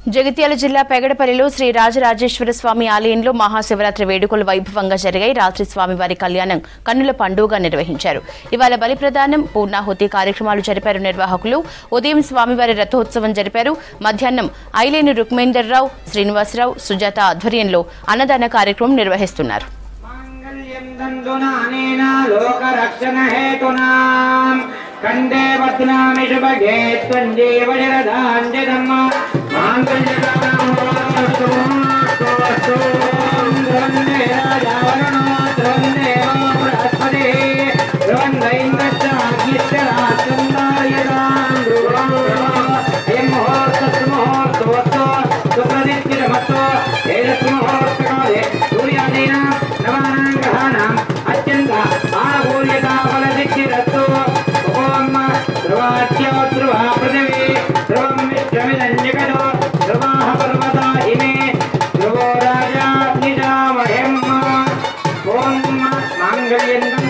జగిత్యాల జిల్లా పెగడపల్లిలో శ్రీ రాజరాజేశ్వర స్వామి ఆలయంలో మహాశివరాత్రి వేడుకలు వైభవంగా జరిగాయి రాత్రి స్వామివారి కళ్యాణం కన్నుల పండుగగా నిర్వహించారు ఇవాళ బలి ప్రదానం పూర్ణాహుతి కార్యక్రమాలు జరిపారు నిర్వాహకులు ఉదయం స్వామివారి రథోత్సవం జరిపారు మధ్యాహ్నం ఐలేని రుక్మేందర్రావు శ్రీనివాసరావు సుజాత ఆధ్వర్యంలో అన్నదాన కార్యక్రమం నిర్వహిస్తున్నారు మాంగళ్యం దందునానేన లోకరక్షణహేతునా కండే వద్నామి శుభగే త్వంజీవ శరదాంజనమ్మ మాంగళ్యదానమోస్తు ధ్రువందే రాజావరుణో ధ్రువందేవో బృహస్పతి ధ్రువంద ఇంద్రశ్చాగ్నిశ్చరాచందాయదాం ధ్రువం అయం ముహూర్తస్సు ముహూర్తోస్తు సుప్రదిష్టిరమస్తు ఏదస్సు ముహూర్తకాలే సూర్యాదీనాం నవానాం గ్రహాణాం అత్యంత ఆనుకూల్యతా ఫలసిద్ధిరస్తు ఓం ధ్రువాచ్యో ధ్రువా పృథివీ ధ్రువం విశ్వమిదంజగదో ధ్రువాః పర్వతా ఇమే ధ్రువో రాజా నిజామహెం ఓం మాంగళ్యం